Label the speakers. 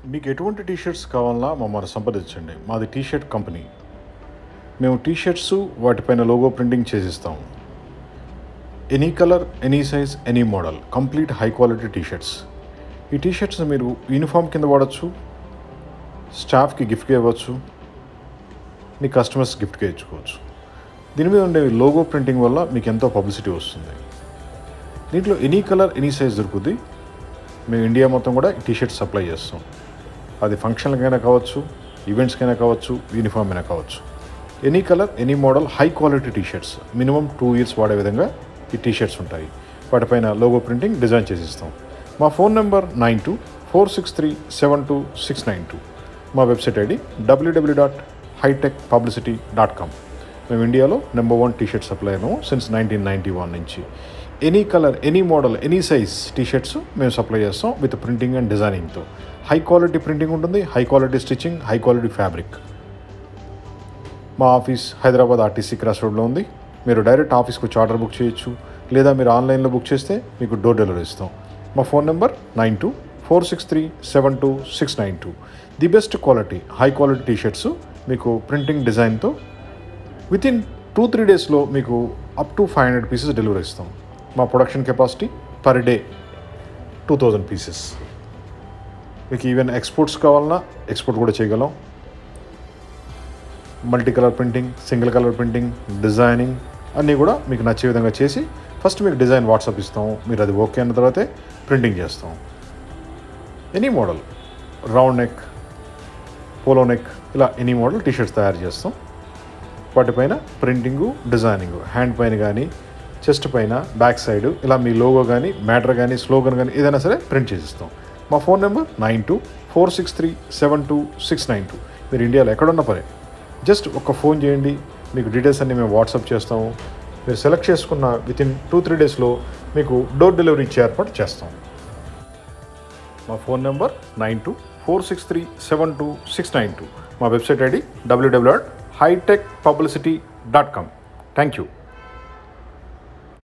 Speaker 1: మీకు ఎటువంటి టీషర్ట్స్ కావాలన్నా మమ్మల్ని సంప్రదించండి మాది టీషర్ట్ కంపెనీ మేము టీషర్ట్స్ వాటిపైన లోగో ప్రింటింగ్ చేసిస్తాం any colour any size any model complete high quality T shirts ఈ టీషర్ట్స్ మీరు యూనిఫామ్ కింద వాడచ్చు స్టాఫ్కి గిఫ్ట్గా ఇవ్వచ్చు మీ కస్టమర్స్ గిఫ్ట్గా ఇచ్చుకోవచ్చు దీని మీద ఉండే లోగో ప్రింటింగ్ వల్ల మీకు ఎంతో పబ్లిసిటీ వస్తుంది దీంట్లో ఎనీ కలర్ ఎనీ సైజ్ దొరుకుద్ది మేము ఇండియా మొత్తం కూడా ఈ టీషర్ట్స్ సప్లై చేస్తాం అది ఫంక్షన్లకైనా కావచ్చు ఈవెంట్స్కైనా కావచ్చు యూనిఫామ్ అయినా కావచ్చు any colour any model high quality T shirts minimum two years వాడే విధంగా ఈ టీషర్ట్స్ ఉంటాయి వాటిపైన లోగో ప్రింటింగ్ డిజైన్ చేసి ఇస్తాం మా phone number nine two four six three seven two six nine two మా website ID WW dot hitech publicity dot com మేము ఇండియాలో నెంబర్ వన్ టీషర్ట్ సప్లైను సిన్స్ నైన్టీన్ నైంటీ వన్ నుంచి any colour any model any size T shirts మేము supply చేస్తాం with printing and డిజైనింగ్తో high quality printing ఉంటుంది high quality stitching high quality fabric మా office Hyderabad RTC cross రోడ్లో ఉంది మీరు డైరెక్ట్ ఆఫీస్కి వచ్చి ఆర్డర్ బుక్ చేయొచ్చు లేదా మీరు ఆన్లైన్లో బుక్ చేస్తే మీకు డోర్ డెలివరీ ఇస్తాం మా phone number nine two four six three seven two six nine two the best quality high quality T shirts మీకు ప్రింటింగ్ డిజైన్తో విత్ ఇన్ టూ త్రీ డేస్లో మీకు up to five hundred pieces delivery ఇస్తాం మా production capacity per day two thousand pieces మీకు even exports కావాలన్నా export కూడా చేయగలం multi colour printing single colour printing designing అన్నీ కూడా మీకు నచ్చే విధంగా చేసి ఫస్ట్ మీకు డిజైన్ వాట్సాప్ ఇస్తాం మీరు అది ఓకే అన్న తర్వాతే ప్రింటింగ్ చేస్తాం any model round neck polo neck ఇలా ఎనీ మోడల్ టీషర్ట్స్ తయారు చేస్తాం వాటిపైన ప్రింటింగు డిజైనింగ్ హ్యాండ్ పైన కానీ చెస్ట్ పైన బ్యాక్ సైడ్ ఇలా మీ లోగో కానీ మ్యాటర్ కానీ స్లోగన్ కానీ ఏదైనా సరే ప్రింట్ చేసిస్తాం మా phone number nine two four six three seven two six nine two మీరు ఇండియాలో ఎక్కడున్న పరే జస్ట్ ఒక ఫోన్ చేయండి మీకు డీటెయిల్స్ అన్ని మేము వాట్సాప్ చేస్తాము మీరు సెలెక్ట్ చేసుకున్న విత్ ఇన్ టూ త్రీ డేస్లో మీకు డోర్ డెలివరీ ఇచ్చే ఏర్పాటు చేస్తాం మా phone number nine two four six three seven two six nine two మా website ID WW dot hitech publicity dot com thank you